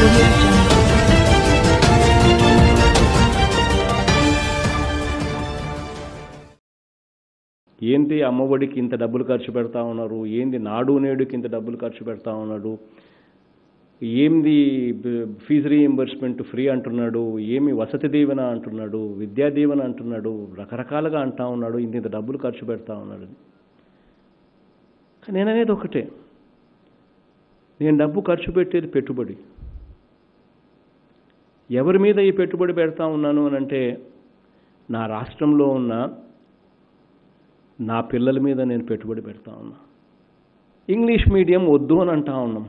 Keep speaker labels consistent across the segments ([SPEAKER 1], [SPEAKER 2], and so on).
[SPEAKER 1] audio jungle.
[SPEAKER 2] ఏంటి అమ్మఒడికి ఇంత డబ్బులు ఖర్చు పెడతా ఉన్నారు ఏంది నాడు నేడుకి ఇంత డబ్బులు ఖర్చు పెడతా ఉన్నాడు ఏంది బ- ఫీజు రీఎంబర్స్మెంట్ ఫ్రీ అంటున్నాడు ఏమి వసతి దీవెన అంటున్నాడు విద్యా దీవెన అంటున్నాడు రకరకాలుగా అంటా ఉన్నాడు ఇంత ఇంత డబ్బులు ఖర్చు పెడతా ఉన్నాడు కానీ నేను అనేది ఒకటే నేను డబ్బు ఖర్చు పెట్టేది పెట్టుబడి ఎవరి మీద ఈ పెట్టుబడి పెడతా ఉన్నాను అని అంటే నా రాష్ట్రంలో ఉన్న నా పిల్లల మీద నేను పెట్టుబడి పెడతా ఉన్నా ఇంగ్లీష్ మీడియం వద్దు అని అంటా ఉన్నాం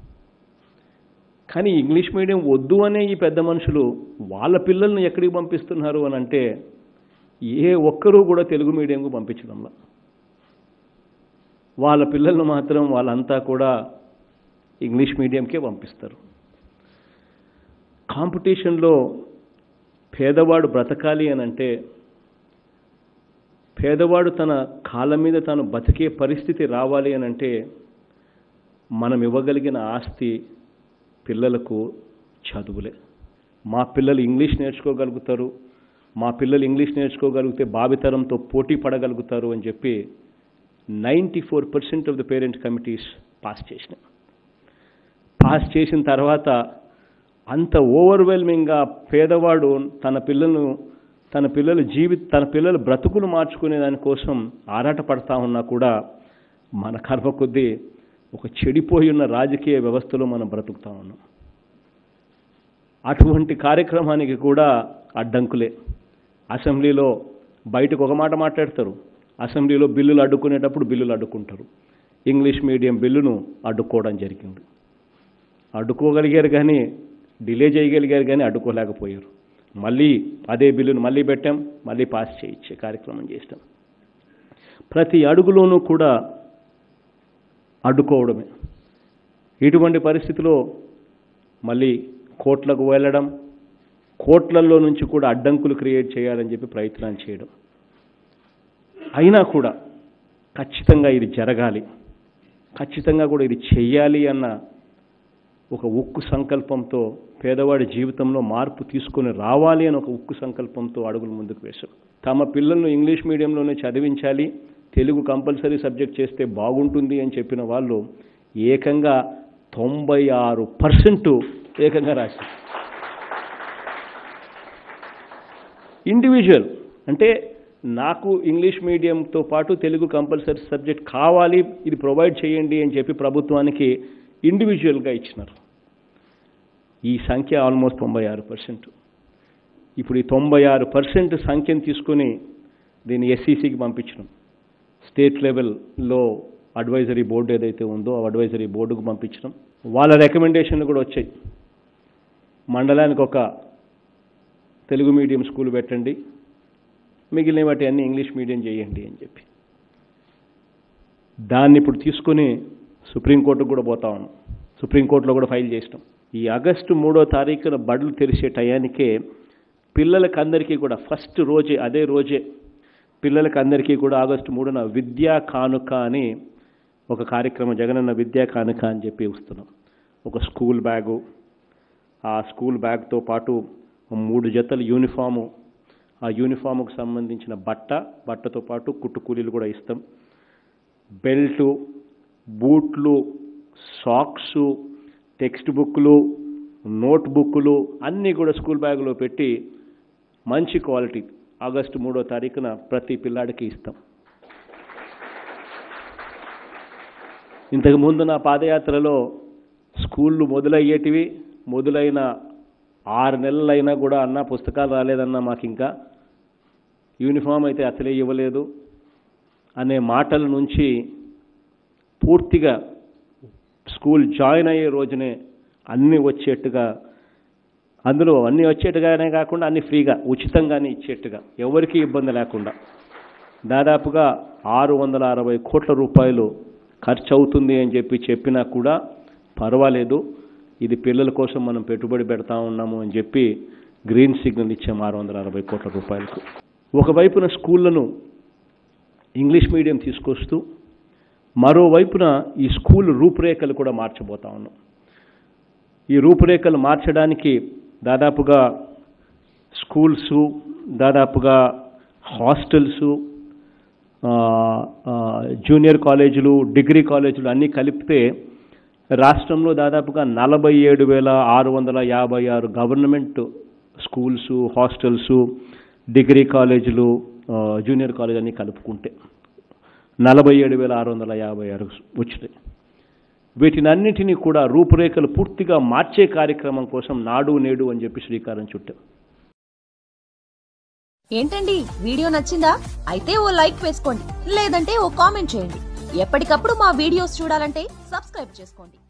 [SPEAKER 2] కానీ ఇంగ్లీష్ మీడియం వద్దు అనే ఈ పెద్ద మనుషులు వాళ్ళ పిల్లల్ని ఎక్కడికి పంపిస్తున్నారు అని అంటే ఏ ఒక్కరూ కూడా తెలుగు మీడియంకు పంపించడంలా వాళ్ళ పిల్లల్ని మాత్రం వాళ్ళంతా కూడా ఇంగ్లీష్ మీడియంకే పంపిస్తారు కాంపిటీషన్లో పేదవాడు బ్రతకాలి అని అంటే పేదవాడు తన కాళ్ళ మీద తాను బతికే పరిస్థితి రావాలి అని అంటే మనం ఇవ్వగలిగిన ఆస్తి పిల్లలకు చదువులే మా పిల్లలు ఇంగ్లీష్ నేర్చుకోగలుగుతారు మా పిల్లలు ఇంగ్లీష్ నేర్చుకోగలిగితే భావితరంతో పోటీ పడగలుగుతారు అని చెప్పి ninety four percent of the parent committees pass చేసినాయి పాస్ చేసిన తర్వాత అంత ఓవర్వెల్మింగ్గా పేదవాడు తన పిల్లలను తన పిల్లల జీవి తన పిల్లల బ్రతుకులు మార్చుకునే దానికోసం ఆరాట పడతా ఉన్నా కూడా మన కర్మ కొద్దీ ఒక చెడిపోయి ఉన్న రాజకీయ వ్యవస్థలో మనం బ్రతుకుతా ఉన్నాం అటువంటి కార్యక్రమానికి కూడా అడ్డంకులే అసెంబ్లీలో బయటకు ఒక మాట మాట్లాడతారు అసెంబ్లీలో బిల్లులు అడ్డుకునేటప్పుడు బిల్లులు అడ్డుకుంటారు ఇంగ్లీష్ మీడియం బిల్లును అడ్డుకోవడం జరిగింది అడ్డుకోగలిగారు కానీ డిలే చేయగలిగారు కానీ అడ్డుకోలేకపోయారు మళ్ళీ అదే బిల్లును మళ్ళీ పెట్టాం మళ్ళీ పాస్ చేయించే కార్యక్రమం చేస్తాం ప్రతి అడుగులోనూ కూడా అడ్డుకోవడమే ఇటువంటి పరిస్థితిలో మళ్ళీ కోట్లకు వెళ్ళడం కోట్లల్లో నుంచి కూడా అడ్డంకులు క్రియేట్ చేయాలని చెప్పి ప్రయత్నాలు చేయడం అయినా కూడా ఖచ్చితంగా ఇది జరగాలి ఖచ్చితంగా కూడా ఇది చెయ్యాలి అన్న ఒక ఉక్కు సంకల్పంతో పేదవాడి జీవితంలో మార్పు తీసుకొని రావాలి అని ఒక ఉక్కు సంకల్పంతో అడుగులు ముందుకు వేశారు తమ పిల్లలను ఇంగ్లీష్ మీడియంలోనే చదివించాలి తెలుగు కంపల్సరీ సబ్జెక్ట్ చేస్తే బాగుంటుంది అని చెప్పిన వాళ్ళు ఏకంగా తొంభై ఆరు పర్సెంట్ ఏకంగా రాశారు ఇండివిజువల్ అంటే నాకు ఇంగ్లీష్ మీడియంతో పాటు తెలుగు కంపల్సరీ సబ్జెక్ట్ కావాలి ఇది ప్రొవైడ్ చేయండి అని చెప్పి ప్రభుత్వానికి ఇండివిజువల్గా ఇచ్చినారు ఈ సంఖ్య ఆల్మోస్ట్ తొంభై ఆరు పర్సెంట్ ఇప్పుడు ఈ తొంభై ఆరు పర్సెంట్ సంఖ్యను తీసుకొని దీన్ని ఎస్సీసీకి పంపించడం స్టేట్ లెవెల్లో అడ్వైజరీ బోర్డు ఏదైతే ఉందో ఆ అడ్వైజరీ బోర్డుకు పంపించడం వాళ్ళ రికమెండేషన్లు కూడా వచ్చాయి మండలానికి ఒక తెలుగు మీడియం స్కూల్ పెట్టండి మిగిలిన వాటి అన్ని ఇంగ్లీష్ మీడియం చేయండి అని చెప్పి దాన్ని ఇప్పుడు తీసుకొని సుప్రీంకోర్టుకు కూడా పోతా ఉన్నాం సుప్రీంకోర్టులో కూడా ఫైల్ చేసినాం ఈ ఆగస్టు మూడో తారీఖున బడులు తెరిచే టయానికే పిల్లలకి అందరికీ కూడా ఫస్ట్ రోజే అదే రోజే పిల్లలకి అందరికీ కూడా ఆగస్టు మూడున విద్యా కానుక అని ఒక కార్యక్రమం జగనన్న విద్యా కానుక అని చెప్పి ఇస్తున్నాం ఒక స్కూల్ బ్యాగు ఆ స్కూల్ బ్యాగ్తో పాటు మూడు జతల యూనిఫాము ఆ యూనిఫాముకు సంబంధించిన బట్ట బట్టతో పాటు కుట్టు కూలీలు కూడా ఇస్తాం బెల్టు బూట్లు సాక్సు టెక్స్ట్ బుక్లు నోట్ బుక్లు అన్నీ కూడా స్కూల్ బ్యాగులో పెట్టి మంచి క్వాలిటీ ఆగస్టు మూడో తారీఖున ప్రతి పిల్లాడికి ఇస్తాం ఇంతకు ముందు నా పాదయాత్రలో స్కూళ్ళు మొదలయ్యేటివి మొదలైన ఆరు నెలలైనా కూడా అన్న పుస్తకాలు రాలేదన్నా మాకు ఇంకా యూనిఫామ్ అయితే అసలే ఇవ్వలేదు అనే మాటల నుంచి పూర్తిగా స్కూల్ జాయిన్ అయ్యే రోజునే అన్నీ వచ్చేట్టుగా అందులో అన్నీ వచ్చేట్టుగానే కాకుండా అన్ని ఫ్రీగా ఉచితంగానే ఇచ్చేట్టుగా ఎవరికీ ఇబ్బంది లేకుండా దాదాపుగా ఆరు వందల అరవై కోట్ల రూపాయలు ఖర్చు అవుతుంది అని చెప్పి చెప్పినా కూడా పర్వాలేదు ఇది పిల్లల కోసం మనం పెట్టుబడి పెడతా ఉన్నాము అని చెప్పి గ్రీన్ సిగ్నల్ ఇచ్చాము ఆరు వందల అరవై కోట్ల రూపాయలకు ఒకవైపున స్కూళ్ళను ఇంగ్లీష్ మీడియం తీసుకొస్తూ మరోవైపున ఈ స్కూల్ రూపురేఖలు కూడా మార్చబోతా ఉన్నాం ఈ రూపురేఖలు మార్చడానికి దాదాపుగా స్కూల్సు దాదాపుగా హాస్టల్సు ఆ, ఆ, జూనియర్ కాలేజీలు డిగ్రీ కాలేజీలు అన్నీ కలిపితే రాష్ట్రంలో దాదాపుగా నలభై ఏడు వేల ఆరు వందల యాభై ఆరు గవర్నమెంట్ స్కూల్సు హాస్టల్సు డిగ్రీ కాలేజీలు ఆ, జూనియర్ కాలేజ్ అన్నీ కలుపుకుంటే నలభై ఏడు వేల ఆరు వందల యాభై ఆరు వచ్చినాయి వీటినన్నిటినీ కూడా రూపురేఖలు పూర్తిగా మార్చే కార్యక్రమం కోసం నాడు నేడు అని చెప్పి శ్రీకారం చుట్టాం
[SPEAKER 1] ఏంటండి వీడియో నచ్చిందా అయితే ఓ లైక్ వేసుకోండి లేదంటే ఓ కామెంట్ చేయండి ఎప్పటికప్పుడు మా వీడియోస్ చూడాలంటే సబ్స్క్రైబ్ చేసుకోండి